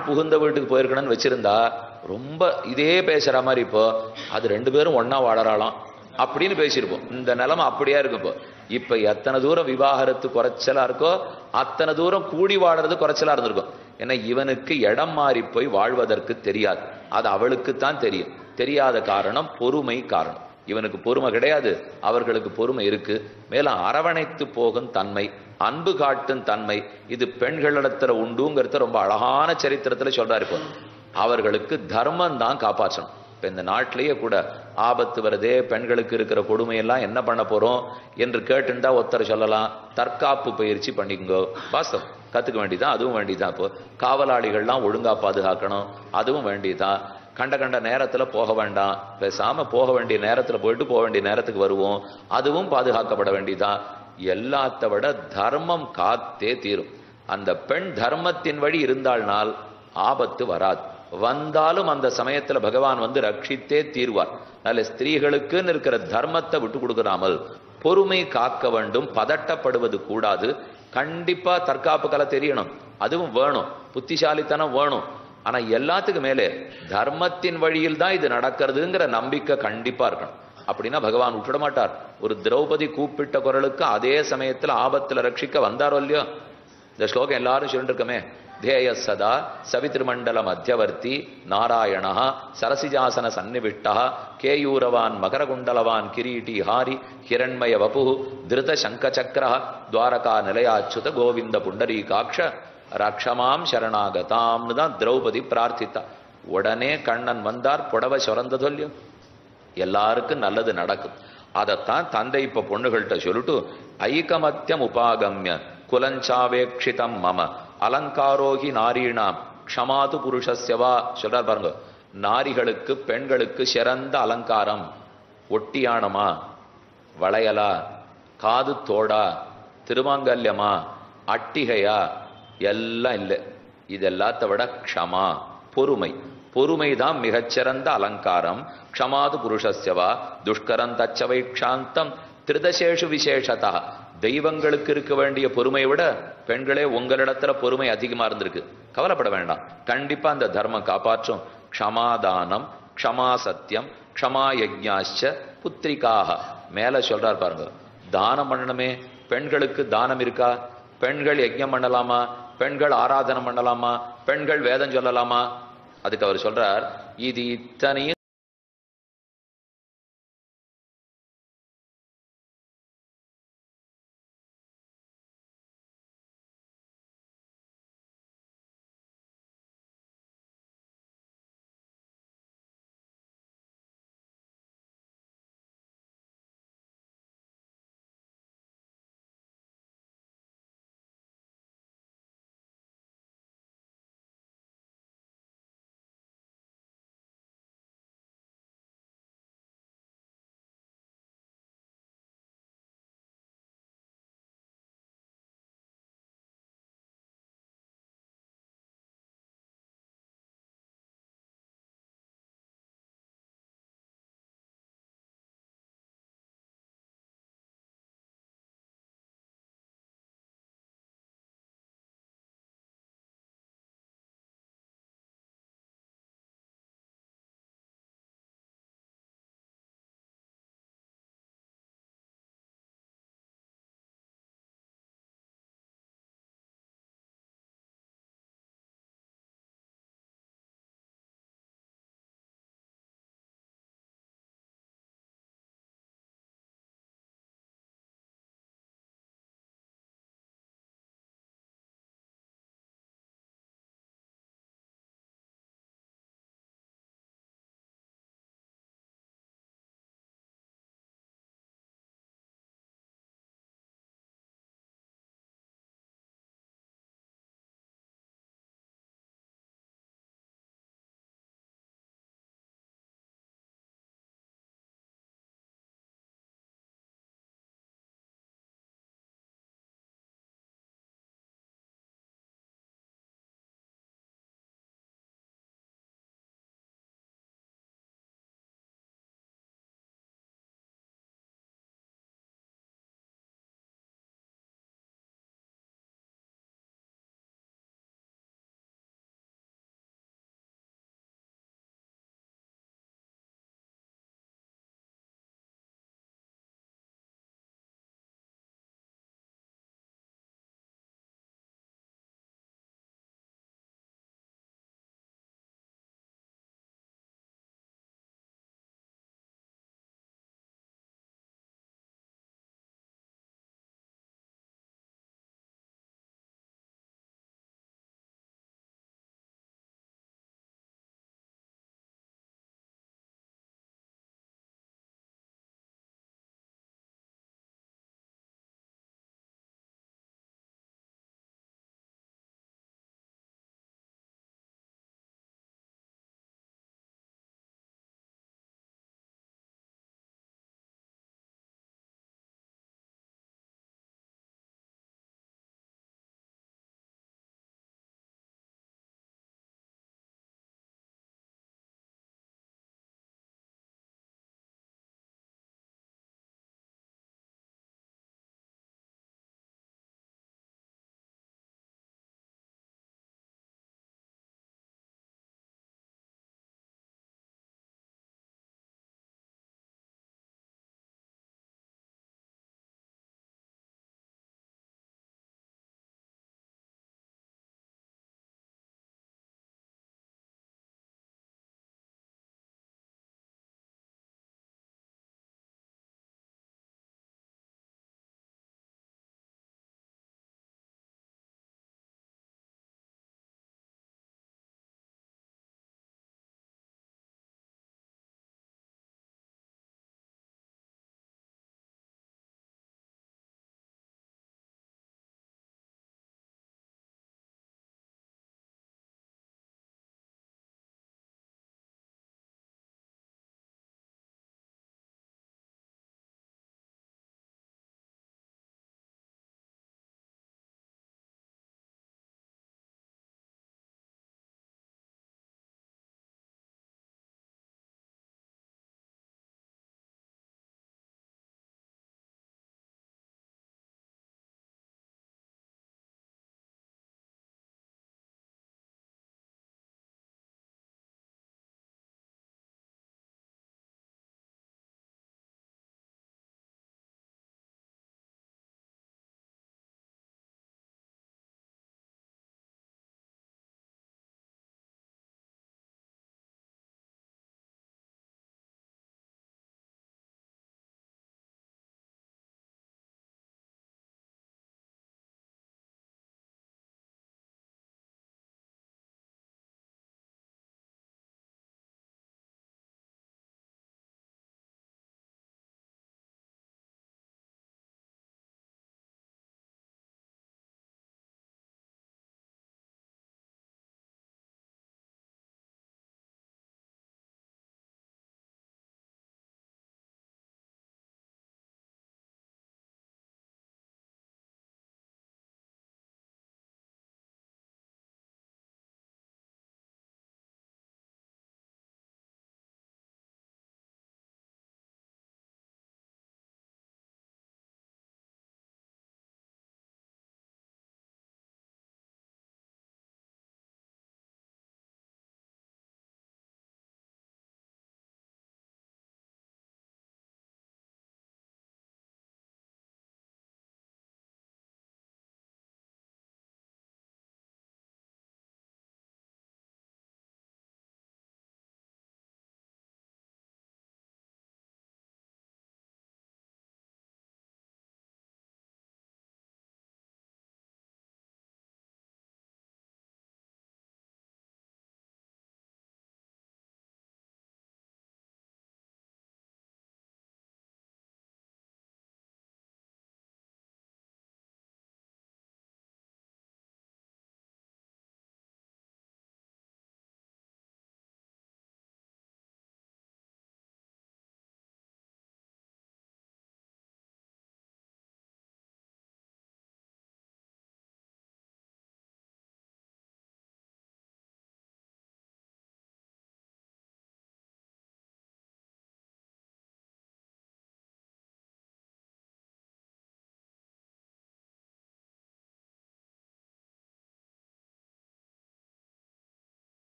ஆண் புகுந்த வீட்டுக்கு போயிருக்கணும்னு வச்சிருந்தா ரொம்ப இதே பேசுற மாதிரி இப்போ அது ரெண்டு பேரும் ஒண்ணா வாழறாளாம் அப்படின்னு பேசியிருப்போம் இந்த நிலைமை அப்படியே இருக்கு இப்போ இப்ப எத்தனை தூரம் விவாகரத்து குறைச்சலா இருக்கோ அத்தனை தூரம் கூடி வாழறது குறைச்சலா இருந்திருக்கும் ஏன்னா இவனுக்கு இடம் மாறி போய் வாழ்வதற்கு தெரியாது அது அவளுக்கு தான் தெரியும் தெரியாத காரணம் பொறுமை காரணம் இவனுக்கு பொறுமை கிடையாது அவர்களுக்கு பொறுமை இருக்கு மேலும் அரவணைத்து போகும் தன்மை அன்பு காட்டும் தன்மை இது பெண்களிடத்துல உண்டுங்கிறத ரொம்ப அழகான சரித்திரத்துல சொல்றாரு இப்போ அவர்களுக்கு தர்மம் தான் காப்பாற்றணும் இப்ப இந்த நாட்டிலேயே கூட ஆபத்து வருதே பெண்களுக்கு இருக்கிற கொடுமையெல்லாம் என்ன பண்ண போறோம் என்று கேட்டுண்டா ஒருத்தர் சொல்லலாம் தற்காப்பு பயிற்சி பண்ணிக்கோ வாஸ்தவம் கத்துக்க வேண்டியதான் அதுவும் வேண்டியதான் இப்போ காவலாளிகள்லாம் ஒழுங்கா பாதுகாக்கணும் அதுவும் வேண்டியதான் கண்ட கண்ட நேரத்துல போக வேண்டாம் பேசாம போக வேண்டிய நேரத்துல போயிட்டு போக வேண்டிய நேரத்துக்கு வருவோம் அதுவும் பாதுகாக்கப்பட வேண்டியதான் எல்லாத்த விட தர்மம் காத்தே தீரும் அந்த பெண் தர்மத்தின் வழி இருந்தால்னால் ஆபத்து வராது வந்தாலும் அந்த சமயத்துல பகவான் வந்து ரட்சித்தே தீர்வார் நல்ல ஸ்திரீகளுக்குன்னு இருக்கிற தர்மத்தை விட்டு கொடுக்கிறாமல் பொறுமை காக்க வேண்டும் பதட்டப்படுவது கூடாது கண்டிப்பா தற்காப்பு கலை தெரியணும் அதுவும் வேணும் புத்திசாலித்தனம் வேணும் ஆனா எல்லாத்துக்கும் மேலே தர்மத்தின் வழியில் தான் இது நடக்கிறதுங்கிற நம்பிக்கை கண்டிப்பா இருக்கணும் அப்படின்னா பகவான் விட்டுட மாட்டார் ஒரு திரௌபதி கூப்பிட்ட குரலுக்கு அதே சமயத்துல ஆபத்துல ரட்சிக்க வந்தாரோ இல்லையோ இந்த ஸ்லோகம் எல்லாரும் சொல்லிட்டு இருக்கமே தேய சதா சவித்ருமண்டல மத்தியவர்த்தி நாராயணா சரசிஜாசன சந்நிவிஷ்டா கேயூரவான் மகரகுண்டலவான் கிரீட்டி ஹாரி ஹிரண்மய வபு திருத சங்க சக்கர துவாரகா நிலையாச்சுத கோவிந்த புண்டரீகாட்ச ரக்ஷமாம் சரணாகதாம்னு தான் திரௌபதி பிரார்த்தித்தா உடனே கண்ணன் வந்தார் புடவை சுரந்ததோ இல்லையோ எல்லாருக்கும் நல்லது நடக்கும் அதைத்தான் தந்தை இப்ப பொண்ணுகள்கிட்ட சொல்லிட்டு ஐகமத்தியம் உபாகம்ய குலஞ்சாவேக்ஷிதம் மம அலங்காரோகி நாரீணாம் க்ஷமாது புருஷஸ்யவா சொல்றார் பாருங்க நாரிகளுக்கு பெண்களுக்கு சிறந்த அலங்காரம் ஒட்டியானமா வளையலா காது தோடா திருமாங்கல்யமா அட்டிகையா எல்லாம் இல்லை இது எல்லாத்த விட க்ஷமா பொறுமை பொறுமை தான் மிகச்சிறந்த அலங்காரம் க்ஷமாது புருஷஸ்யவா துஷ்கரம் தச்சவை க்ஷாந்தம் திருதசேஷு விசேஷதா தெய்வங்களுக்கு இருக்க வேண்டிய பொறுமையை விட பெண்களே உங்களிடத்துல பொறுமை அதிகமா இருந்திருக்கு கவலைப்பட வேண்டாம் கண்டிப்பா அந்த தர்மம் காப்பாற்றும் க்ஷமாதானம் க்ஷமா சத்தியம் க்ஷமா யஜ்ஞாச்ச புத்திரிக்காக மேல சொல்றார் பாருங்க தானம் பண்ணணுமே பெண்களுக்கு தானம் இருக்கா பெண்கள் யஜ்ஞம் பண்ணலாமா பெண்கள் ஆராதனை பண்ணலாமா பெண்கள் வேதம் சொல்லலாமா அதுக்கு அவர் சொல்றார் இது இத்தனையும்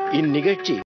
இந்நிகழ்ச்சி